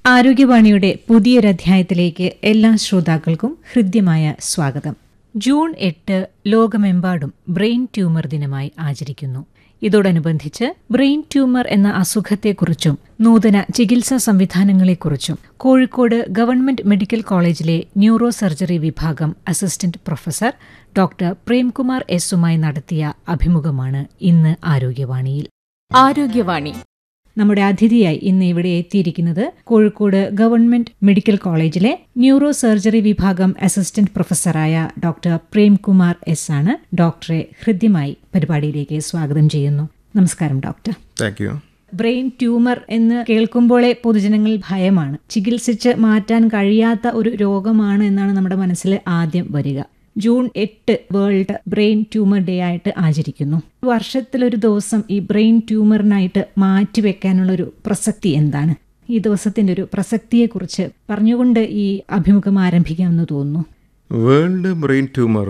ആരോഗ്യവാണിയുടെ പുതിയൊരധ്യായത്തിലേക്ക് എല്ലാ ശ്രോതാക്കൾക്കും ഹൃദ്യമായ സ്വാഗതം ജൂൺ എട്ട് ലോകമെമ്പാടും ബ്രെയിൻ ട്യൂമർ ദിനമായി ആചരിക്കുന്നു ഇതോടനുബന്ധിച്ച് ബ്രെയിൻ ട്യൂമർ എന്ന അസുഖത്തെക്കുറിച്ചും നൂതന ചികിത്സാ സംവിധാനങ്ങളെക്കുറിച്ചും കോഴിക്കോട് ഗവൺമെന്റ് മെഡിക്കൽ കോളേജിലെ ന്യൂറോ സർജറി വിഭാഗം അസിസ്റ്റന്റ് പ്രൊഫസർ ഡോക്ടർ പ്രേംകുമാർ എസുമായി നടത്തിയ അഭിമുഖമാണ് ഇന്ന് ആരോഗ്യവാണിയിൽ ആരോഗ്യവാണി നമ്മുടെ അതിഥിയായി ഇന്ന് ഇവിടെ എത്തിയിരിക്കുന്നത് കോഴിക്കോട് ഗവൺമെന്റ് മെഡിക്കൽ കോളേജിലെ ന്യൂറോ സർജറി വിഭാഗം അസിസ്റ്റന്റ് പ്രൊഫസറായ ഡോക്ടർ പ്രേംകുമാർ എസ് ആണ് ഡോക്ടറെ ഹൃദ്യമായി പരിപാടിയിലേക്ക് സ്വാഗതം ചെയ്യുന്നു നമസ്കാരം doctor thank you brain tumour എന്ന് കേൾക്കുമ്പോഴേ പൊതുജനങ്ങളിൽ ഭയമാണ് ചികിത്സിച്ച് മാറ്റാൻ കഴിയാത്ത ഒരു രോഗമാണ് എന്നാണ് നമ്മുടെ മനസ്സിൽ ആദ്യം വരിക ജൂൺ എട്ട് വേൾഡ് ബ്രെയിൻ ട്യൂമർ ഡേ ആയിട്ട് ആചരിക്കുന്നു വർഷത്തിലൊരു ദിവസം ഈ ബ്രെയിൻ ട്യൂമറിനായിട്ട് മാറ്റിവെക്കാനുള്ള ഒരു പ്രസക്തി എന്താണ് ഈ ദിവസത്തിന്റെ ഒരു പ്രസക്തിയെക്കുറിച്ച് പറഞ്ഞുകൊണ്ട് ഈ അഭിമുഖം ആരംഭിക്കാമെന്ന് തോന്നുന്നു വേൾഡ് ബ്രെയിൻ ട്യൂമർ